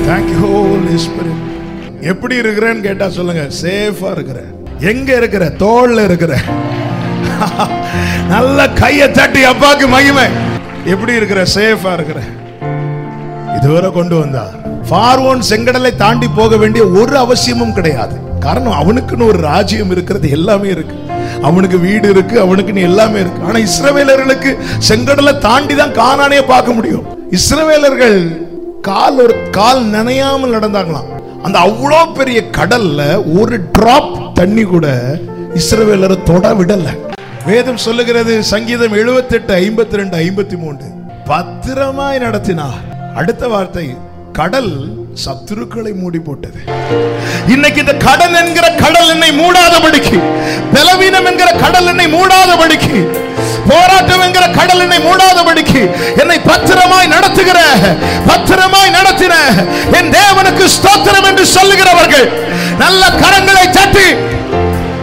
thank you Holi spirit எப்படி இருக்கிறேன்னு கேட்டா சொல்லுங்க சேஃபா இருக்கிறேன் எங்க இருக்கிற தோல்ல இருக்கிற நல்ல கையை தட்டி அப்பாக்கு மகிமை எப்படி இருக்கிற சேஃபா இருக்கிற இதுவரை கொண்டு வந்தா பார்வோன் செங்கடலை தாண்டி போக வேண்டிய ஒரு அவசியமும் கிடையாது காரணம் அவனுக்குன்னு ஒரு ராஜ்யம் இருக்கிறது எல்லாமே இருக்கு அவனுக்கு வீடு இருக்கு அவனுக்குன்னு எல்லாமே இருக்கு ஆனா இஸ்ரவேலர்களுக்கு செங்கடலை தாண்டி தான் கானானே பார்க்க முடியும் இஸ்ரவேலர்கள் கால் ஒரு கால் நனையாமல் நடந்தாங்களாம் அந்த அவ்வளோ பெரிய கடல்ல ஒரு டிராப் தண்ணி கூட இஸ்ரவேலரை தொட விடல வேதம் சொல்லுகிறது சங்கீதம் 78 ஐம்பத்தி ரெண்டு ஐம்பத்தி மூன்று பத்திரமாய் நடத்தினார் அடுத்த வார்த்தை கடல் சத்துருக்களை மூடி போட்டது இன்னைக்கு இந்த கடன் என்கிற கடல் என்னை மூடாதபடிக்கு பலவீனம் என்கிற கடல் என்னை மூடாதபடிக்கு போராட்டம் என்கிற கடல் என்னை மூடாதபடிக்கு என்னை பத்திரமாய் நடத்துகிற பத்திரமாய் நடத்தின என் தேவனுக்கு ஸ்தோத்திரம் என்று சொல்லுகிறவர்கள் நல்ல கரங்கள்